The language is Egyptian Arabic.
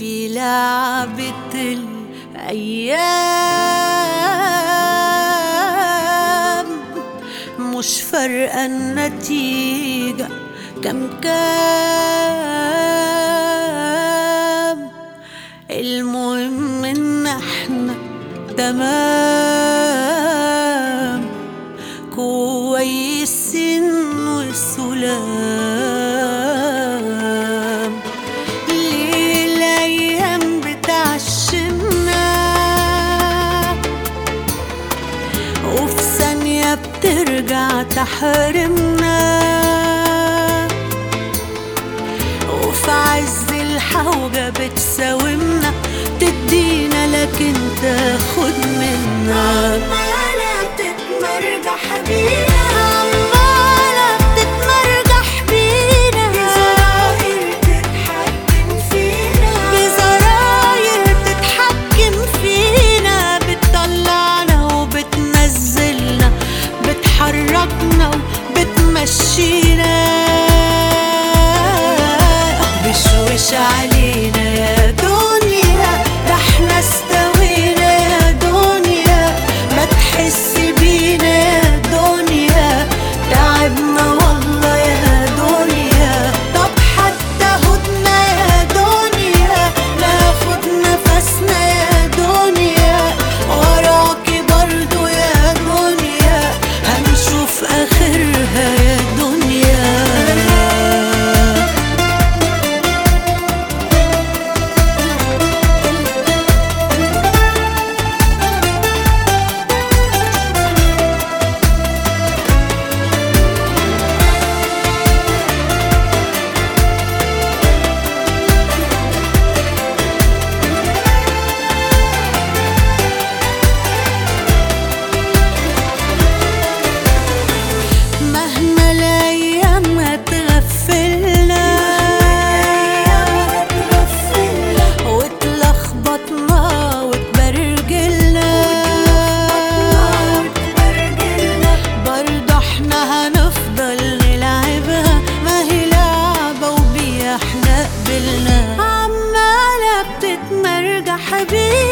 دي لعبة الأيام مش فارقة النتيجة كم كام المهم ان احنا تمام كويسين وسلام ليه الايام بتعشمنا وفي ثانية بترجع تحرمنا وفي عز الحوجة بتساومنا تدينا لكن تاخد منا عمالة بتتمرجح بينا عمالة بتتمرجح بينا بزراير تتحكم فينا بزراير تتحكم فينا بتطلعنا وبتنزلنا بتحركنا وبتمشينا بشوش علينا يا دنيا ده احنا استوينا يا دنيا ما تحس بينا يا دنيا تعبنا والله يا دنيا طب حتى هدنا يا دنيا ناخد نفسنا يا دنيا وراكي برضو يا دنيا هنشوف اخرها يا دنيا مهما الايام هتغفلنا وتلخبطنا وتبرجلنا برضه احنا هنفضل نلعبها ما هي لعبة وبيها احنا قبلنا عمالة بتتمرجح بينا